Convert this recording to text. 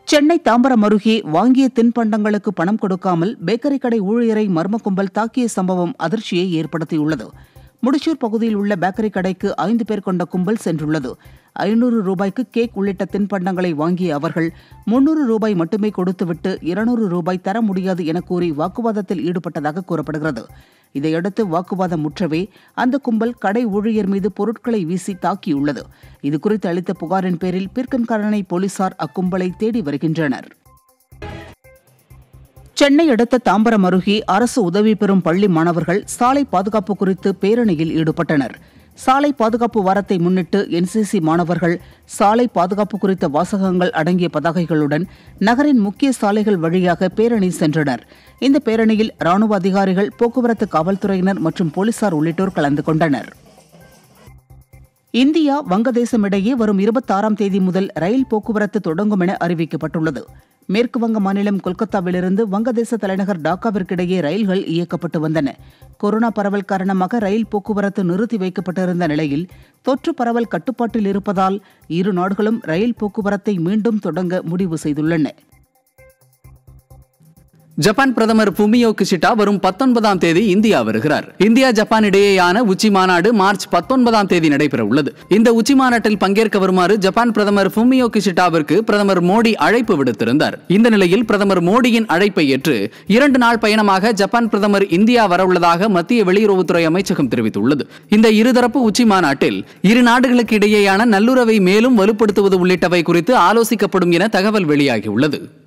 சென்னை தாம்பரம் அருகே வாங்கிய தின்பண்டங்களுக்கு பணம் கொடுக்காமல் பேக்கரி கடை ஊழியரை மர்ம கும்பல் தாக்கிய சம்பவம் அதிர்ச்சியை ஏற்படுத்தியுள்ளது முடிச்சூர் பகுதியில் உள்ள பேக்கரி கடைக்கு ஐந்து பேர் கொண்ட கும்பல் சென்றுள்ளது ஐநூறு ரூபாய்க்கு கேக் உள்ளிட்ட தின்பண்டங்களை வாங்கிய அவர்கள் முன்னூறு ரூபாய் மட்டுமே கொடுத்துவிட்டு இருநூறு ரூபாய் தர முடியாது என கூறி வாக்குவாதத்தில் ஈடுபட்டதாக கூறப்படுகிறது இதையடுத்து வாக்குவாதம் முற்றவே அந்த கும்பல் கடை ஊழியர் மீது பொருட்களை வீசி தாக்கியுள்ளது இதுகுறித்து அளித்த புகாரின் பேரில் பிற்கன்காரனை போலீசார் அக்கும்பலை தேடி வருகின்றனர் சென்னை அடுத்த தாம்பரம் அருகே அரசு உதவி பெறும் பள்ளி மாணவர்கள் சாலை பாதுகாப்பு குறித்து பேரணியில் ஈடுபட்டனர் சாலை பாதுகாப்பு வாரத்தை முன்னிட்டு என்சிசி மாணவர்கள் சாலை பாதுகாப்பு குறித்த வாசகங்கள் அடங்கிய பதாகைகளுடன் நகரின் முக்கிய சாலைகள் வழியாக பேரணி சென்றனர் இந்த பேரணியில் ராணுவ அதிகாரிகள் போக்குவரத்து காவல்துறையினர் மற்றும் போலீசார் உள்ளிட்டோர் கலந்து கொண்டனர் இந்தியா வங்கதேசம் இடையே வரும் இருபத்தாறாம் தேதி முதல் ரயில் போக்குவரத்து தொடங்கும் என அறிவிக்கப்பட்டுள்ளது மேற்கு வங்க மாநிலம் கொல்கத்தாவிலிருந்து வங்கதேச தலைநகர் டாக்காவிற்கிடையே ரயில்கள் இயக்கப்பட்டு வந்தன கொரோனா பரவல் காரணமாக ரயில் போக்குவரத்து நிறுத்தி வைக்கப்பட்டிருந்த நிலையில் தொற்று பரவல் கட்டுப்பாட்டில் இருப்பதால் இரு நாடுகளும் ரயில் போக்குவரத்தை மீண்டும் தொடங்க முடிவு செய்துள்ளன ஜப்பான் பிரதமர் ஃபுமியோ கிஷிடா வரும் பத்தொன்பதாம் தேதி இந்தியா வருகிறார் இந்தியா ஜப்பான் இடையேயான உச்சி மாநாடு மார்ச் பத்தொன்பதாம் தேதி நடைபெற உள்ளது இந்த உச்சி மாநாட்டில் பங்கேற்க வருமாறு ஜப்பான் பிரதமர் ஃபுமியோ கிஷிடாவிற்கு பிரதமர் மோடி அழைப்பு விடுத்திருந்தார் இந்த நிலையில் பிரதமர் மோடியின் அழைப்பை ஏற்று இரண்டு நாள் பயணமாக ஜப்பான் பிரதமர் இந்தியா வரவுள்ளதாக மத்திய வெளியுறவுத்துறை அமைச்சகம் தெரிவித்துள்ளது இந்த இருதரப்பு உச்சி மாநாட்டில் இரு நாடுகளுக்கு இடையேயான நல்லுறவை மேலும் வலுப்படுத்துவது உள்ளிட்டவை குறித்து ஆலோசிக்கப்படும் என தகவல் வெளியாகியுள்ளது